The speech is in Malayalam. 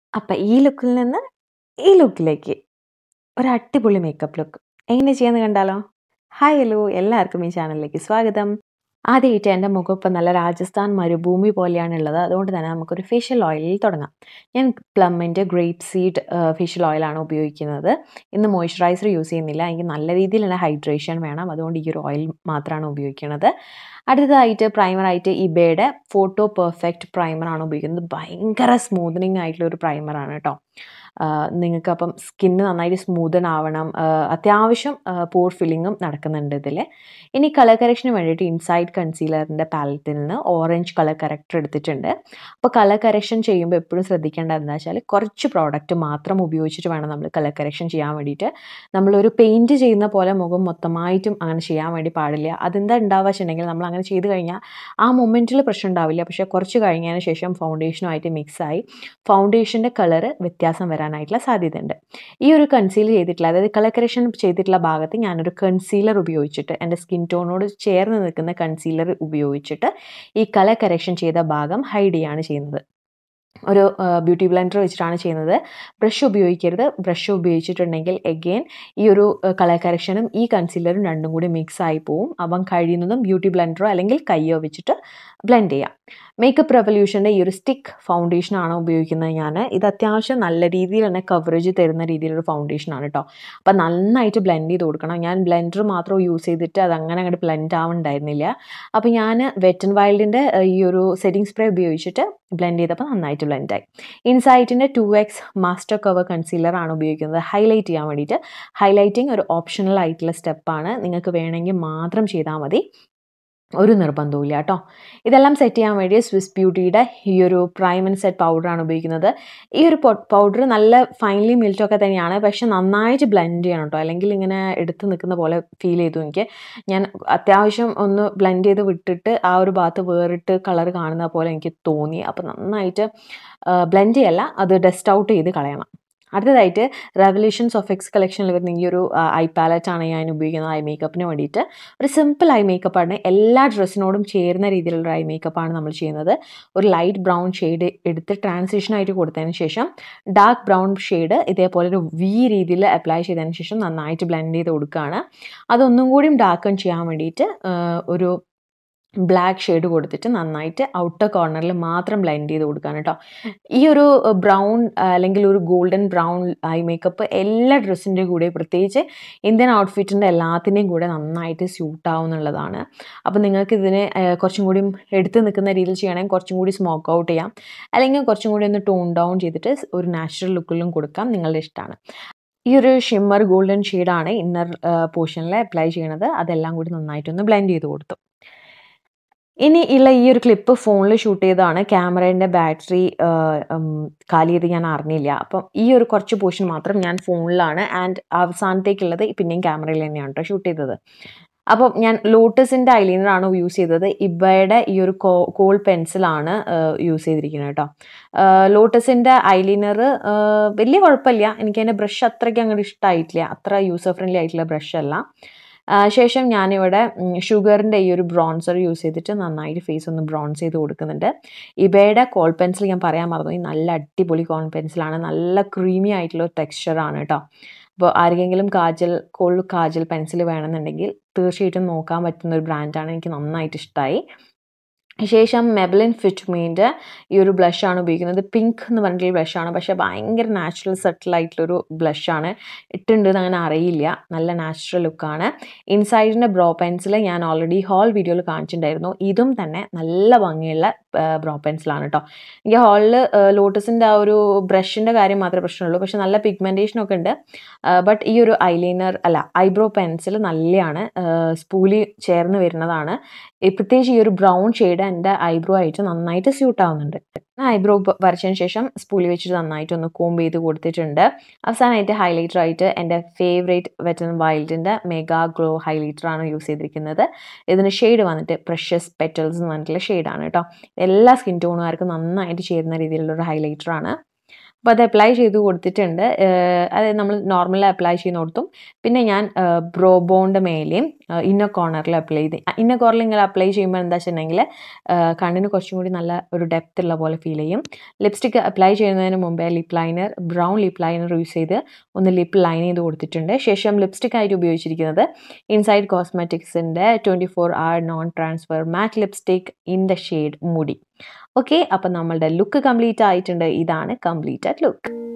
അപ്പം ഈ ലുക്കിൽ നിന്ന് ഈ ലുക്കിലേക്ക് ഒരു അടിപൊളി മേക്കപ്പ് ലുക്ക് എങ്ങനെ ചെയ്യാന്ന് കണ്ടാലോ ഹായ് ഹലോ എല്ലാവർക്കും ഈ ചാനലിലേക്ക് സ്വാഗതം ആദ്യമായിട്ട് എൻ്റെ മുഖം ഇപ്പം നല്ല രാജസ്ഥാൻ മരുഭൂമി പോലെയാണുള്ളത് അതുകൊണ്ട് തന്നെ നമുക്കൊരു ഫേഷ്യൽ ഓയിലിൽ തുടങ്ങാം ഞാൻ പ്ലമ്മിൻ്റെ ഗ്രേപ്പ് സീഡ് ഫേഷ്യൽ ഓയിലാണ് ഉപയോഗിക്കുന്നത് ഇന്ന് മോയ്സ്ചറൈസർ യൂസ് ചെയ്യുന്നില്ല എനിക്ക് നല്ല രീതിയിൽ തന്നെ ഹൈഡ്രേഷൻ വേണം അതുകൊണ്ട് ഈ ഒരു ഓയിൽ മാത്രമാണ് ഉപയോഗിക്കുന്നത് അടുത്തതായിട്ട് പ്രൈമറായിട്ട് ഇബയുടെ ഫോട്ടോ പെർഫെക്റ്റ് പ്രൈമറാണ് ഉപയോഗിക്കുന്നത് ഭയങ്കര സ്മൂത്തനിങ് ആയിട്ടുള്ള ഒരു പ്രൈമറാണ് കേട്ടോ നിങ്ങൾക്ക് അപ്പം സ്കിന്ന് നന്നായിട്ട് സ്മൂതൻ ആവണം അത്യാവശ്യം പോർ ഫില്ലിങ്ങും നടക്കുന്നുണ്ട് ഇതിൽ ഇനി കളർ കറക്ഷന് വേണ്ടിയിട്ട് ഇൻസൈഡ് കൺസീലറിൻ്റെ പാലറ്റിൽ നിന്ന് ഓറഞ്ച് കളർ കറക്റ്റർ എടുത്തിട്ടുണ്ട് അപ്പോൾ കളർ കറക്ഷൻ ചെയ്യുമ്പോൾ എപ്പോഴും ശ്രദ്ധിക്കേണ്ടത് എന്താ വെച്ചാൽ കുറച്ച് പ്രോഡക്റ്റ് മാത്രം ഉപയോഗിച്ചിട്ട് വേണം നമ്മൾ കളർ കറക്ഷൻ ചെയ്യാൻ വേണ്ടിയിട്ട് നമ്മളൊരു പെയിൻറ്റ് ചെയ്യുന്ന പോലെ മുഖം മൊത്തമായിട്ടും അങ്ങനെ ചെയ്യാൻ വേണ്ടി പാടില്ല അതെന്താ ഉണ്ടാവുക വെച്ചിട്ടുണ്ടെങ്കിൽ നമ്മൾ അങ്ങനെ ചെയ്ത് കഴിഞ്ഞാൽ ആ മൊമെൻറ്റിൽ പ്രശ്നം ഉണ്ടാവില്ല പക്ഷേ കുറച്ച് കഴിഞ്ഞതിന് ശേഷം ഫൗണ്ടേഷനുമായിട്ട് മിക്സായി ഫൗണ്ടേഷൻ്റെ കളറ് വ്യത്യാസം വരാനായിട്ടുള്ള സാധ്യതയുണ്ട് ഈ ഒരു കൺസീൽ ചെയ്തിട്ടുള്ള അതായത് കളർ കറക്ഷൻ ചെയ്തിട്ടുള്ള ഭാഗത്ത് ഞാനൊരു കൺസീലർ ഉപയോഗിച്ചിട്ട് എൻ്റെ സ്കിൻ ടോണോട് ചേർന്ന് നിൽക്കുന്ന കൺസീലർ ഉപയോഗിച്ചിട്ട് ഈ കളർ കറക്ഷൻ ചെയ്ത ഭാഗം ഹൈഡ് ചെയ്യാണ് ചെയ്യുന്നത് ഒരു ബ്യൂട്ടി ബ്ലെൻഡർ വെച്ചിട്ടാണ് ചെയ്യുന്നത് ബ്രഷ് ഉപയോഗിക്കരുത് ബ്രഷ് ഉപയോഗിച്ചിട്ടുണ്ടെങ്കിൽ എഗെയിൻ ഈ ഒരു കളർ കറക്ഷനും ഈ കൺസീലറും രണ്ടും കൂടി മിക്സ് ആയി പോവും അപ്പം കഴിയുന്നതും ബ്യൂട്ടി ബ്ലെൻഡറോ അല്ലെങ്കിൽ കയ്യോ വെച്ചിട്ട് ബ്ലെൻഡ് ചെയ്യാം മേക്കപ്പ് റെവല്യൂഷൻ്റെ ഈ ഒരു സ്റ്റിക്ക് ഫൗണ്ടേഷനാണ് ഉപയോഗിക്കുന്നത് ഞാൻ ഇത് അത്യാവശ്യം നല്ല രീതിയിൽ തന്നെ കവറേജ് തരുന്ന രീതിയിലൊരു ഫൗണ്ടേഷനാണ് കേട്ടോ അപ്പം നന്നായിട്ട് ബ്ലെൻഡ് ചെയ്ത് കൊടുക്കണം ഞാൻ ബ്ലെൻഡർ മാത്രം യൂസ് ചെയ്തിട്ട് അത് അങ്ങനെ അങ്ങോട്ട് ബ്ലെൻഡ് ആവുന്നുണ്ടായിരുന്നില്ല അപ്പോൾ ഞാൻ വെറ്റ് ആൻഡ് വൈൽഡിൻ്റെ ഈ ഒരു സെറ്റിംഗ് സ്പ്രേ ഉപയോഗിച്ചിട്ട് ബ്ലെൻഡ് ചെയ്തപ്പോൾ നന്നായിട്ട് ബ്ലെൻഡായി ഇൻസൈറ്റിൻ്റെ ടു എക്സ് മാസ്റ്റർ കവർ കൺസീലറാണ് ഉപയോഗിക്കുന്നത് ഹൈലൈറ്റ് ചെയ്യാൻ വേണ്ടിയിട്ട് ഹൈലൈറ്റിംഗ് ഒരു ഓപ്ഷണൽ ആയിട്ടുള്ള സ്റ്റെപ്പാണ് നിങ്ങൾക്ക് വേണമെങ്കിൽ മാത്രം ചെയ്താൽ മതി ഒരു നിർബന്ധവും കേട്ടോ ഇതെല്ലാം സെറ്റ് ചെയ്യാൻ വേണ്ടി സ്വിസ് ബ്യൂട്ടിയുടെ ഈ ഒരു പ്രൈം ആൻഡ് സെറ്റ് പൗഡറാണ് ഉപയോഗിക്കുന്നത് ഈ ഒരു പൗഡർ നല്ല ഫൈനലി മിൽറ്റൊക്കെ തന്നെയാണ് പക്ഷെ നന്നായിട്ട് ബ്ലെൻഡ് ചെയ്യണം കേട്ടോ അല്ലെങ്കിൽ ഇങ്ങനെ എടുത്ത് നിൽക്കുന്ന പോലെ ഫീൽ ചെയ്തു എനിക്ക് ഞാൻ അത്യാവശ്യം ഒന്ന് ബ്ലെൻഡ് ചെയ്ത് വിട്ടിട്ട് ആ ഒരു ഭാഗത്ത് വേറിട്ട് കളർ കാണുന്ന പോലെ എനിക്ക് തോന്നി അപ്പോൾ നന്നായിട്ട് ബ്ലെൻഡ് ചെയ്യല്ല അത് ഡസ്റ്റ് ഔട്ട് ചെയ്ത് കളയണം അടുത്തതായിട്ട് റെവല്യൂഷൻസ് ഓഫ് എക്സ് കളക്ഷനിൽ വരുന്ന ഈ ഒരു ഐ പാലറ്റാണ് ഞാൻ ഉപയോഗിക്കുന്നത് ഐ മേക്കപ്പിന് വേണ്ടിയിട്ട് ഒരു സിമ്പിൾ ഐ മേക്കപ്പാണ് എല്ലാ ഡ്രസ്സിനോടും ചേരുന്ന രീതിയിലുള്ള ഐ മേക്കപ്പാണ് നമ്മൾ ചെയ്യുന്നത് ഒരു ലൈറ്റ് ബ്രൗൺ ഷെയ്ഡ് എടുത്ത് ട്രാൻസിഷൻ ആയിട്ട് കൊടുത്തതിന് ശേഷം ഡാർക്ക് ബ്രൗൺ ഷെയ്ഡ് ഇതേപോലെ ഒരു വി രീതിയിൽ അപ്ലൈ ചെയ്തതിന് ശേഷം നന്നായിട്ട് ബ്ലെൻഡ് ചെയ്ത് കൊടുക്കുകയാണ് അതൊന്നും കൂടിയും ഡാർക്കൺ ചെയ്യാൻ വേണ്ടിയിട്ട് ഒരു ബ്ലാക്ക് ഷെയ്ഡ് കൊടുത്തിട്ട് നന്നായിട്ട് ഔട്ടർ കോർണറിൽ മാത്രം ബ്ലെൻഡ് ചെയ്ത് കൊടുക്കാൻ കേട്ടോ ഈ ഒരു ബ്രൗൺ അല്ലെങ്കിൽ ഒരു ഗോൾഡൻ ബ്രൗൺ ഐ മേക്കപ്പ് എല്ലാ ഡ്രസ്സിൻ്റെ കൂടെ പ്രത്യേകിച്ച് ഇന്ത്യൻ ഔട്ട്ഫിറ്റിൻ്റെ എല്ലാത്തിൻ്റെയും കൂടെ നന്നായിട്ട് സ്യൂട്ട് ആവുന്നുള്ളതാണ് അപ്പോൾ നിങ്ങൾക്ക് ഇതിനെ കുറച്ചും കൂടി എടുത്ത് നിൽക്കുന്ന രീതിയിൽ ചെയ്യണമെങ്കിൽ കുറച്ചും കൂടി സ്മോക്ക് ഔട്ട് ചെയ്യാം അല്ലെങ്കിൽ കുറച്ചും കൂടി ഒന്ന് ടോൺ ഡൗൺ ചെയ്തിട്ട് ഒരു നാച്ചുറൽ ലുക്കിലും കൊടുക്കാം നിങ്ങളുടെ ഇഷ്ടമാണ് ഈ ഒരു ഷിമ്മർ ഗോൾഡൻ ഷെയ്ഡാണ് ഇന്നർ പോർഷനിൽ അപ്ലൈ ചെയ്യണത് അതെല്ലാം കൂടി നന്നായിട്ടൊന്ന് ബ്ലെൻഡ് ചെയ്ത് കൊടുത്തു ഇനി ഉള്ള ഈ ഒരു ക്ലിപ്പ് ഫോണിൽ ഷൂട്ട് ചെയ്തതാണ് ക്യാമറേൻ്റെ ബാറ്ററി കാലി ചെയ്ത് ഞാൻ അറിഞ്ഞില്ല അപ്പം ഈ ഒരു കുറച്ച് പോർഷൻ മാത്രം ഞാൻ ഫോണിലാണ് ആൻഡ് അവസാനത്തേക്കുള്ളത് പിന്നെയും ക്യാമറയിൽ തന്നെയാണ് കേട്ടോ ഷൂട്ട് ചെയ്തത് അപ്പം ഞാൻ ലോട്ടസിൻ്റെ ഐലൈനറാണ് യൂസ് ചെയ്തത് ഇവയുടെ ഈ ഒരു കോ കോൾ പെൻസിലാണ് യൂസ് ചെയ്തിരിക്കുന്നത് കേട്ടോ ലോട്ടസിൻ്റെ ഐലൈനർ വലിയ കുഴപ്പമില്ല എനിക്ക് അതിൻ്റെ ബ്രഷ് അത്രയ്ക്ക് അങ്ങോട്ട് ഇഷ്ടമായിട്ടില്ല അത്ര യൂസർ ഫ്രണ്ട്ലി ആയിട്ടുള്ള ബ്രഷ് അല്ല ശേഷം ഞാനിവിടെ ഷുഗറിൻ്റെ ഈ ഒരു ബ്രോൺസർ യൂസ് ചെയ്തിട്ട് നന്നായിട്ട് ഫേസ് ഒന്ന് ബ്രോൺസ് ചെയ്ത് കൊടുക്കുന്നുണ്ട് ഇവയുടെ കോൾ പെൻസിൽ ഞാൻ പറയാൻ മറന്നു നല്ല അടിപൊളി കോൾ പെൻസിലാണ് നല്ല ക്രീമി ആയിട്ടുള്ള ടെക്സ്ചറാണ് കേട്ടോ അപ്പോൾ ആർക്കെങ്കിലും കാജൽ കോൾ കാജൽ പെൻസിൽ വേണമെന്നുണ്ടെങ്കിൽ തീർച്ചയായിട്ടും നോക്കാൻ പറ്റുന്ന ഒരു ബ്രാൻഡാണ് എനിക്ക് നന്നായിട്ട് ഇഷ്ടമായി ശേഷം മെബലിൻ ഫിറ്റ്മീൻ്റെ ഈ ഒരു ബ്ലഷാണ് ഉപയോഗിക്കുന്നത് പിങ്ക് എന്ന് പറഞ്ഞിട്ടുള്ള ബ്ലഷാണ് പക്ഷേ ഭയങ്കര നാച്ചുറൽ സെറ്റിൽ ആയിട്ടുള്ളൊരു ബ്ലഷാണ് ഇട്ടുണ്ട് അങ്ങനെ അറിയില്ല നല്ല നാച്ചുറൽ ലുക്കാണ് ഇൻസൈഡിൻ്റെ ബ്രോ പെൻസിൽ ഞാൻ ഓൾറെഡി ഹോൾ വീഡിയോയിൽ കാണിച്ചിട്ടുണ്ടായിരുന്നു ഇതും തന്നെ നല്ല ഭംഗിയുള്ള ബ്രോ പെൻസിലാണ് കേട്ടോ എനിക്ക് ഹാളിൽ ലോട്ടസിൻ്റെ ആ ഒരു ബ്രഷിൻ്റെ കാര്യം മാത്രമേ പ്രശ്നമുള്ളൂ പക്ഷെ നല്ല പിഗ്മെൻറ്റേഷനൊക്കെ ഉണ്ട് ബട്ട് ഈ ഒരു ഐലൈനർ അല്ല ഐബ്രോ പെൻസിൽ നല്ലതാണ് സ്പൂലി ചേർന്ന് വരുന്നതാണ് പ്രത്യേകിച്ച് ഈ ഒരു ബ്രൗൺ ഷെയ്ഡ് എൻ്റെ ഐബ്രോ ആയിട്ട് നന്നായിട്ട് സ്യൂട്ട് ആവുന്നുണ്ട് ഐബ്രോ വരച്ചതിന് ശേഷം സ്പൂലി വെച്ചിട്ട് നന്നായിട്ട് ഒന്ന് കോംബ് ചെയ്ത് കൊടുത്തിട്ടുണ്ട് അവസാനമായിട്ട് ഹൈലൈറ്റർ ആയിട്ട് എൻ്റെ ഫേവറേറ്റ് വെറ്റൻ വൈൽഡിൻ്റെ മെഗാ ഗ്ലോ ഹൈലൈറ്റർ ആണ് യൂസ് ചെയ്തിരിക്കുന്നത് ഇതിന് ഷെയ്ഡ് വന്നിട്ട് പ്രഷ്യസ് പെറ്റൽസ് എന്ന് പറഞ്ഞിട്ടുള്ള ഷെയ്ഡാണ് കേട്ടോ എല്ലാ സ്കിൻ ടോണുകാർക്കും നന്നായിട്ട് ചേരുന്ന രീതിയിലുള്ള ഒരു ഹൈലൈറ്റർ ആണ് അപ്പോൾ അത് അപ്ലൈ ചെയ്ത് കൊടുത്തിട്ടുണ്ട് ഏഹ് അതായത് നമ്മൾ നോർമൽ അപ്ലൈ ചെയ്യുന്ന കൊടുത്തും പിന്നെ ഞാൻ ബ്രോ ബോണ്ട് മേലെയും ഇന്നർ കോർണറിൽ അപ്ലൈ ചെയ്ത് ഇന്നർ കോർണറിൽ ഇങ്ങനെ അപ്ലൈ ചെയ്യുമ്പോൾ എന്താ വെച്ചിട്ടുണ്ടെങ്കിൽ കണ്ണിന് കുറച്ചും കൂടി നല്ല ഒരു ഡെപ്ത് ഉള്ള പോലെ ഫീൽ ചെയ്യും ലിപ്സ്റ്റിക് അപ്ലൈ ചെയ്യുന്നതിന് മുമ്പേ lip liner brown lip liner use ചെയ്ത് ഒന്ന് ലിപ്പ് ലൈൻ ചെയ്ത് കൊടുത്തിട്ടുണ്ട് ശേഷം ലിപ്സ്റ്റിക് ആയിട്ട് ഉപയോഗിച്ചിരിക്കുന്നത് ഇൻസൈഡ് കോസ്മെറ്റിക്സിൻ്റെ twenty four hour non transfer matte lipstick in the shade മുടി ഓക്കെ അപ്പം നമ്മളുടെ ലുക്ക് കംപ്ലീറ്റ് ആയിട്ടുണ്ട് ഇതാണ് കംപ്ലീറ്റഡ് ലുക്ക്